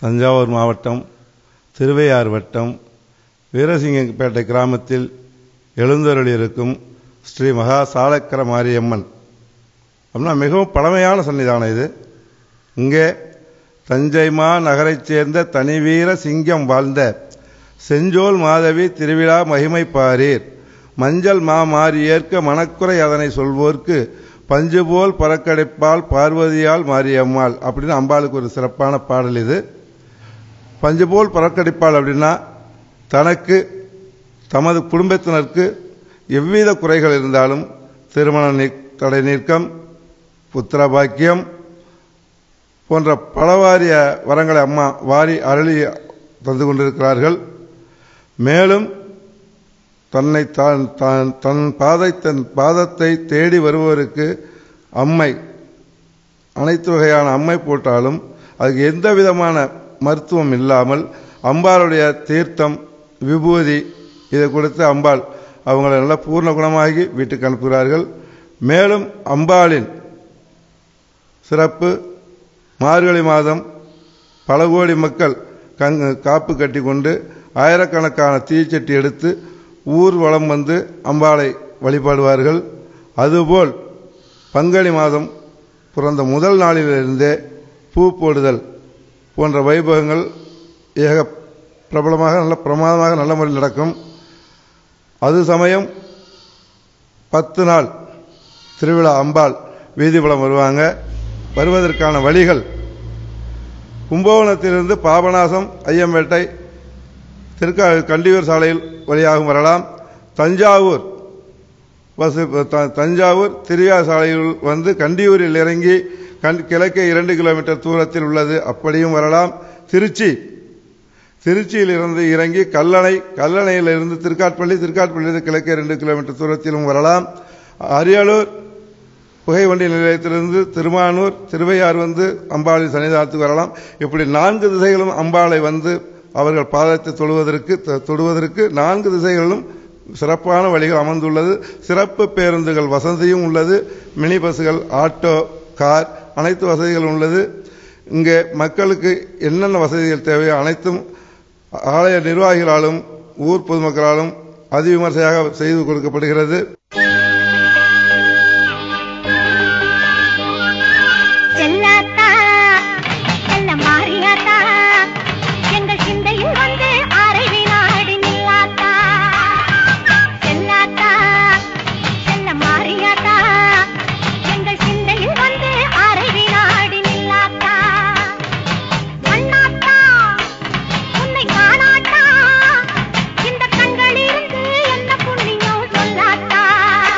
தஞ்சாவூர் மாவட்டம் திருவையாறு வட்டம் வீரசிங்கப்பேட்டை கிராமத்தில் எழுந்தருளி இருக்கும் ஸ்ரீ மகா சாலக்கர மாரியம்மன் அப்படின்னா மிகவும் பழமையான சன்னிதானம் இது இங்கே தஞ்சை மா நகரைச் சேர்ந்த தனிவீர சிங்கம் வாழ்ந்த செஞ்சோல் மாதவி திருவிழா மகிமை பாரீர் மஞ்சள் மா மாறி ஏற்க மனக்குறை அதனை சொல்வோர்க்கு பஞ்சு போல் பறக்கடைப்பால் பார்வதியால் மாரியம்மாள் அப்படின்னு அம்பாளுக்கு ஒரு சிறப்பான பாடல் இது பஞ்சு போல் பறக்கடிப்பாள் அப்படின்னா தனக்கு தமது குடும்பத்தினருக்கு எவ்வித குறைகள் இருந்தாலும் திருமண நீ- தடை நீக்கம் புத்திர பாக்கியம் போன்ற பலவாரிய வரங்களை அம்மா வாரி அருளி தந்து கொண்டிருக்கிறார்கள் மேலும் தன்னை தான் தான் தன் பாதை தன் பாதத்தை தேடி வருபவருக்கு அம்மை அனைத்து வகையான அம்மை போட்டாலும் அதுக்கு எந்த விதமான மருத்துவம் இல்லாமல் அம்பாளுடைய தீர்த்தம் விபூதி இதை கொடுத்து அம்பாள் அவங்களை நல்லா பூர்ண குணமாகி வீட்டுக்கு அனுப்புகிறார்கள் மேலும் அம்பாளின் சிறப்பு மார்கழி மாதம் பல கோடி மக்கள் கங் காப்பு கட்டி கொண்டு ஆயிரக்கணக்கான தீச்சட்டி எடுத்து ஊர் வலம் வந்து அம்பாளை வழிபடுவார்கள் அதுபோல் பங்குனி மாதம் பிறந்த முதல் நாளிலிருந்தே பூ போடுதல் போன்ற வைபவங்கள் ஏக பிரபலமாக நல்ல பிரமாதமாக நல்ல முறையில் நடக்கும் அது சமயம் பத்து நாள் திருவிழா அம்பாள் வீதிபலம் வருவாங்க வருவதற்கான வழிகள் கும்பகோணத்திலிருந்து பாபநாசம் ஐயம்பேட்டை திருக்கா கண்டியூர் சாலையில் வழியாகவும் வரலாம் தஞ்சாவூர் பஸ் த- தஞ்சாவூர் திரியா சாலையில் வந்து கண்டியூரில் இறங்கி கண் கிழக்கே இரண்டு கிலோமீட்டர் தூரத்தில் உள்ளது அப்படியும் வரலாம் திருச்சி திருச்சியில் இருந்து இறங்கி கல்லணை கல்லணையில் இருந்து திருக்காட்பள்ளி திருக்காட்பள்ளியிலிருந்து கிழக்கே இரண்டு கிலோமீட்டர் தூரத்திலும் வரலாம் அரியலூர் புகைவண்டி நிலையத்திலிருந்து திருமானூர் திருவையாறு வந்து அம்பாளின் சன்னிதானத்துக்கு வரலாம் இப்படி நான்கு திசைகளும் அம்பாளை வந்து அவர்கள் பாதத்தை தொழுவதற்கு த- தொடுவதற்கு நான்கு திசைகளிலும் சிறப்பான வழிகள் அமர்ந்துள்ளது சிறப்பு பேருந்துகள் வசதியும் உள்ளது மினி பஸ்கள் ஆட்டோ கார் அனைத்து வசதிகளும் உள்ளது இங்கே மக்களுக்கு என்னென்ன வசதிகள் தேவையோ அனைத்தும் ஆலய நிர்வாகிகளாலும் ஊர் பொதுமக்களாலும் அதிவிமர்சையாக செய்து கொடுக்கப்படுகிறது செல்லாத்தா செல்ல மாறியாத்தா எங்கள் சிந்தையில் வந்து அரை வினாடி நில்லாத்தா செல்லாத்தா செல்ல மாறியாத்தா எங்கள் சிந்தையில் வந்து அரை வினாடி நில்லாத்தா அண்ணாத்தா உன்னை காணாட்டா இந்த கண்களிலிருந்து என்ன புண்ணியம் சொல்லாத்தா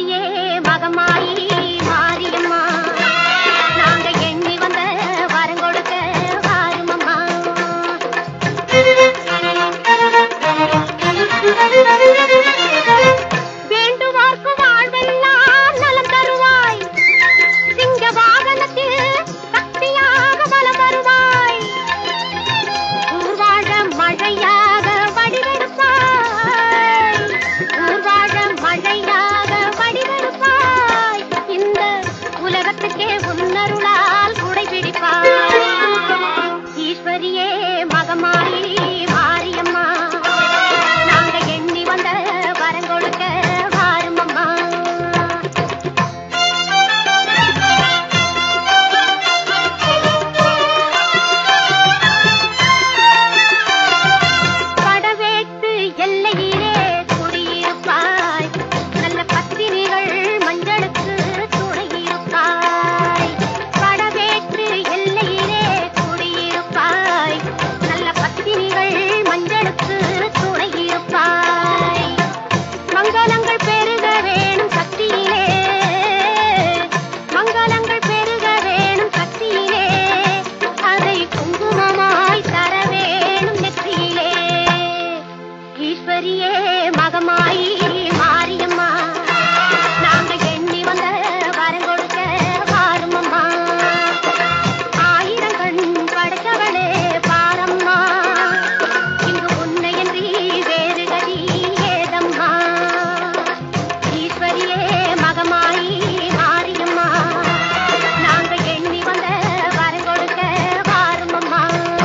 ஈஸ்வரியே மகமாயி மாரியம்மா நாங்க எண்ணி வந்த வரம் கொடுக்க வாருமம்மா வேண்டுவார்க்கு வாழ்வெல்லாம் நலம் தருவாய் சிங்க வாகனத்தில் சக்தியாக வலம் வருவாய் ஊர்வாழ மழையாக வடிவெடுப்பாய் ஊர்வாழ மழையாக வடிவெடுப்பாய் இந்த உலகத்துக்கே உன்னருளால் குடை பிடிப்பாய் ஈஸ்வரியே மகமாயி மாரியம்மா நாங்க எண்ணி வந்த வரம் கொடுக்க வாருமம்மா படவேட்டு எல்லையிலே குடியிருப்பாய் நல்ல பத்தினிகள் மஞ்சளுக்கு துணையிருப்பாய் படவேட்டு எல்லையிலே குடியிருப்பாய் நல்ல பத்தினிகள் மஞ்சளுக்கு துணையிருப்பாய் மங்களங்கள் பெருக வேணும் சக்தியிலே மங்களங்கள் பெருக வேணும் சக்தியிலே அதை குங்குமமாய் தர வேணும் நெற்றியிலே ஈஸ்வரியே மகமாயி மாரியம்மா நாங்க எண்ணி வந்த வரம் கொடுக்க வாருமம்மா ஆயிரம் கண் படைத்தவளே பாரம்மா இங்கு உன்னையன்றி வேறு கதி ஏதம்மா ஈஸ்வரியே மகமாயி மாரியம்மா நாங்க எண்ணி வந்த வரம் கொடுக்க வாருமம்மா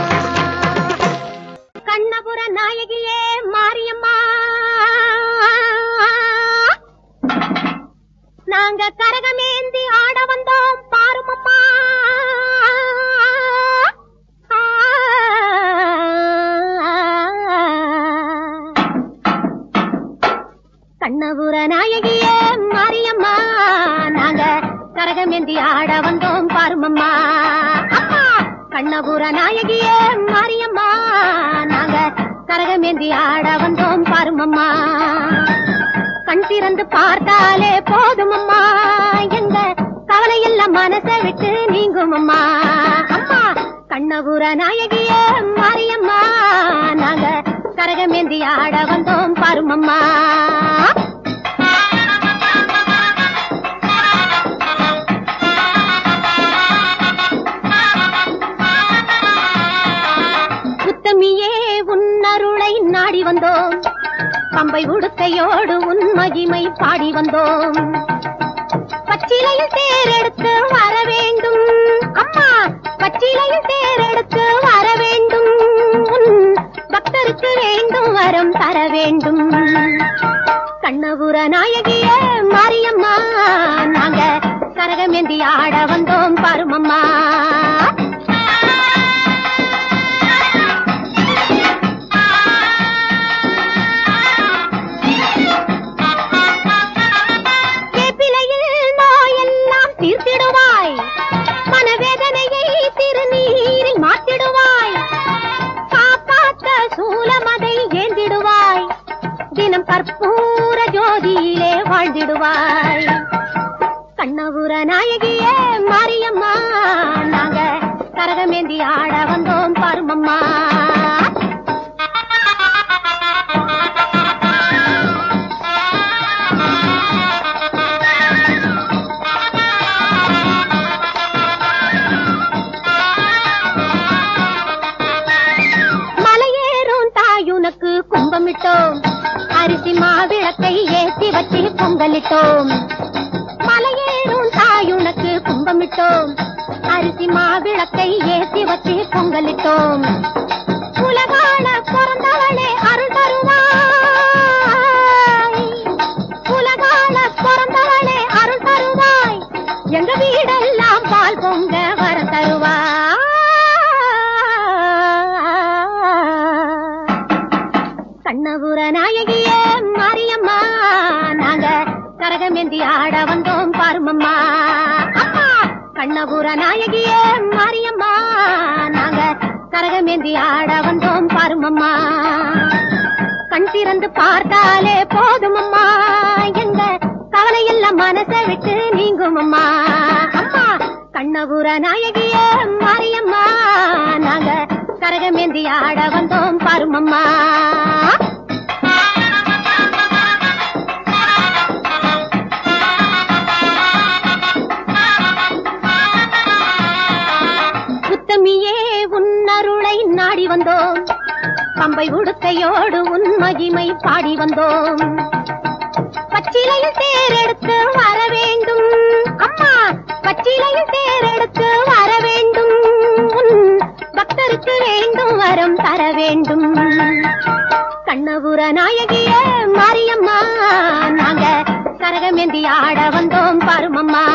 கண்ணபுர நாயகியே மாரியம்மா நாங்க கரகமேந்தி ஆட வந்தோம் பாருமம்மா கண்ணபுர நாயகியே மாரியம்மா நாங்க கரகமேந்தி ஆட வந்தோம் பாருமம்மா அம்மா கண்ணபுர நாயகியே மாரியம்மா நாங்க கரகமேந்தி ஆட வந்தோம் பாருமம்மா கண் திறந்து பார்த்தாலே போதுமம்மா எங்க கவலை எல்லாம் மனசை விட்டு நீங்கும் அம்மா அம்மா கண்ணபுர நாயகியே மாரியம்மா நாங்க கரகமேந்தி ஆட வந்தோம் பாருமம்மா உத்தமியே உன்னருளை நாடி வந்தோம் பம்பை உடுக்கையோடு உன் மகிமை பாடி வந்தோம் பச்சிலையில் தேரெடுத்து வர வேண்டும் அம்மா பச்சிலையில் தேரெடுத்து வர வேண்டும் உன் பக்தருக்கு வேண்டும் வரம் தர வேண்டும் கண்ணபுர நாயகிய மாரியம்மா நாங்க கரகமேந்தி ஆட வந்தோம் பாருமம்மா வேப்பிலையில் நோயெல்லாம் தீர்த்திடுவாய் மனவேதனையை திருநீரில் மாத்திடுவாய் காப்பாத்த சூலமதை ஏந்திடுவாய் தினம் கற்பூர ஜோதியிலே வாழ்ந்திடுவாய் கண்ணபுர நாயகியே மாரியம்மா நாங்க கரகமேந்தி ஆட வந்தோம் பாருமம்மா மலையேறும் தாயுனக்கு கும்பமிட்டோம் அரிசி மாவிளக்கை ஏற்றி வச்சு பொங்கலிட்டோம் மலையேறும் தாயுனக்கு கும்பமிட்டோம் அரிசி மாவிளக்கை ஏற்றி வச்சு பொங்கலிட்டோம் உலகான பிறந்தவளே அருள் தருவாய் உலகான பிறந்தவளே அருள் தருவாய் எங்க வீடெல்லாம் பால் பொங்க வர தருவாய் கண்ணபுர நாயகியே மாரியம்மா நாங்க கரகமேந்தி ஆட வந்தோம் பாருமம்மா அம்மா கண்ணபுர நாயகியே மாரியம்மா நாங்க கரகமேந்தி ஆட வந்தோம் பாருமம்மா கண் திறந்து பார்த்தாலே போதுமம்மா எங்க கவலை எல்லாம் மனசை விட்டு நீங்கும் அம்மா அம்மா கண்ணபுர நாயகிய மாரியம்மா நாங்க கரகமேந்தி ஆட வந்தோம் பாருமம்மா உத்தமியே உன்னருளை நாடி வந்தோம் பம்பை உடுக்கையோடு உன் மகிமை பாடி வந்தோம் பச்சிலையில் தேரெடுத்து வர வேண்டும் அம்மா பச்சிலையில் தேரெடுத்து வர வேண்டும் உன் பக்தருக்கு வேண்டும் வரம் தர வேண்டும் கண்ணபுர நாயகிய மாரியம்மா நாங்க கரகமேந்தி ஆட வந்தோம் பாருமம்மா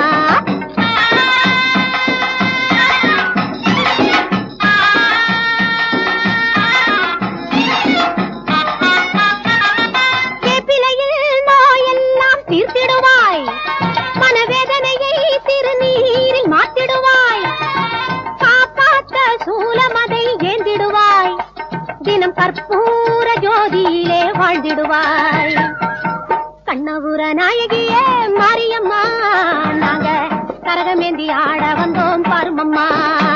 கேப்பிலையில் நோயெல்லாம் தீர்த்திடுவாய் மனவேதனையை திருநீரில் மாத்திடுவாய் காப்பாத்த சூலமதை ஏந்திடுவாய் தினம் கற்பூர ஜோதியிலே வாழ்ந்திடுவாய் கண்ணபுர நாயகியே மாரியம்மா நாங்க கரகமேந்தி ஆட வந்தோம் பாருமம்மா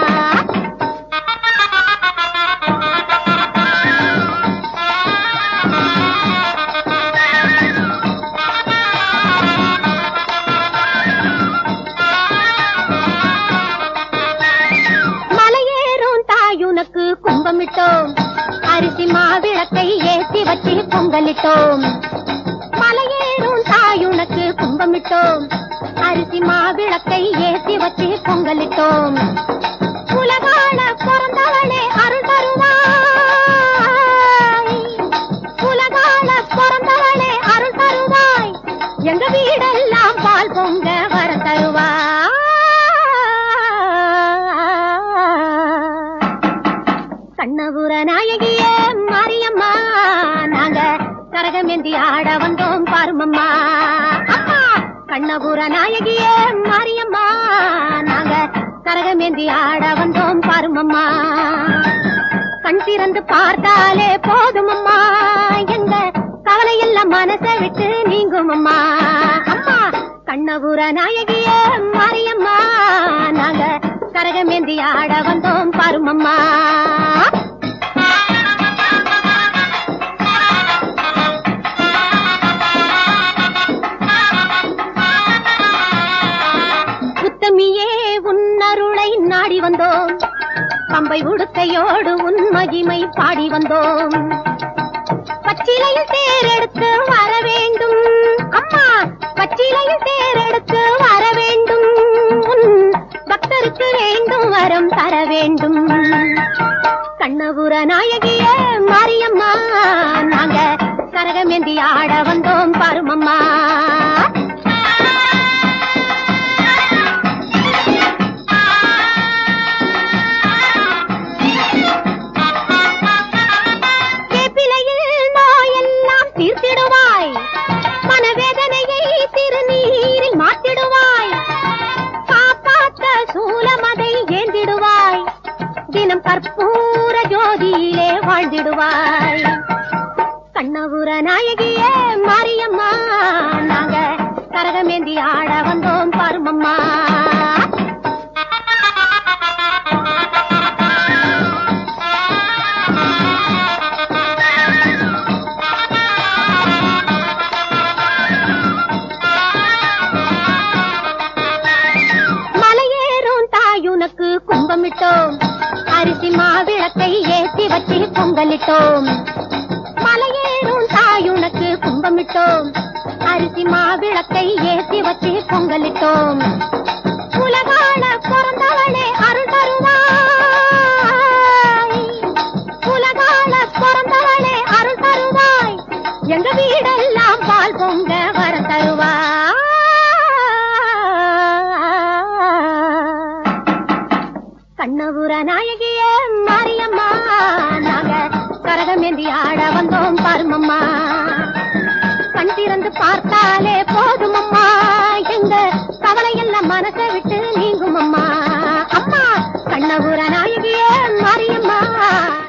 மலையேறும் தாயுனக்கு கும்பமிட்டோம் அரிசி மாவிளக்கை ஏத்தி வச்சு பொங்கலிட்டோம் மலையேறும் தாயுனக்கு கும்பமிட்டோம் அரிசி மாவிளக்கை ஏத்தி வச்சு பொங்கலிட்டோம் உலகான பிறந்தவளே அருள் தருவாய் உலகான பிறந்தவளே அருள் தருவாய் எங்க வீடெல்லாம் பால் பொங்க வர தருவாய் கண்ணபுர நாயகிய மாரியம்மா நாங்க கரகமேந்தி ஆட வந்தோம் பாருமம்மா அம்மா கண்ணபுர நாயகிய மாரியம்மா நாங்க கரகமேந்தி ஆட வந்தோம் பாருமம்மா கண் திறந்து பார்த்தாலே போதுமம்மா எங்க கவலை எல்லாம் மனசை விட்டு நீங்கும் அம்மா அம்மா கண்ணபுர நாயகிய மாரியம்மா நாங்க கரகமேந்தி ஆட வந்தோம் பாருமம்மா உத்தமியே உன்னருளை நாடி வந்தோம் பம்பை உடுக்கையோடு உன் மகிமை பாடி வந்தோம் பச்சிலையில் தேரெடுத்து வர வேண்டும் அம்மா பச்சிலையில் தேரெடுத்து வர வேண்டும் உன் பக்தருக்கு வேண்டும் வரம் தர வேண்டும் கண்ணபுர நாயகிய மாரியம்மா நாங்க கரகமேந்தி ஆட வந்தோம் பாருமம்மா வேப்பிலையில் நோயெல்லாம் தீர்த்திடுவாய் மனவேதனையை திருநீரில் மாத்திடுவாய் காப்பாத்த சூலமதை ஏந்திடுவாய் தினம் கற்பூர ஜோதியிலே வாழ்ந்திடுவாய் கண்ணபுர நாயகியே மாரியம்மா நாங்க கரகமேந்தி ஆட வந்தோம் பாருமம்மா மலையேறும் தாயுனக்கு கும்பமிட்டோம் அரிசி மாவிளக்கை ஏத்தி வச்சு பொங்கலிட்டோம் மலையேறும் தாயுனக்கு கும்பமிட்டோம் அரிசி மாவிளக்கை ஏத்தி வச்சு பொங்கலிட்டோம் உலகான பிறந்தவளே அருள் தருவாய் உலகான பிறந்தவளே அருள் தருவாய் எங்க வீடெல்லாம் பால் பொங்க வர தருவாய் கண்ணபுர நாயகிய மாரியம்மா நாங்க கரகமேந்தி ஆட வந்தோம் பாருமம்மா கண் திறந்து பார்த்தாலே போதுமம்மா எங்க கவலை எல்லாம் மனசை விட்டு நீங்கும் அம்மா அம்மா கண்ணபுர நாயகிய மாரியம்மா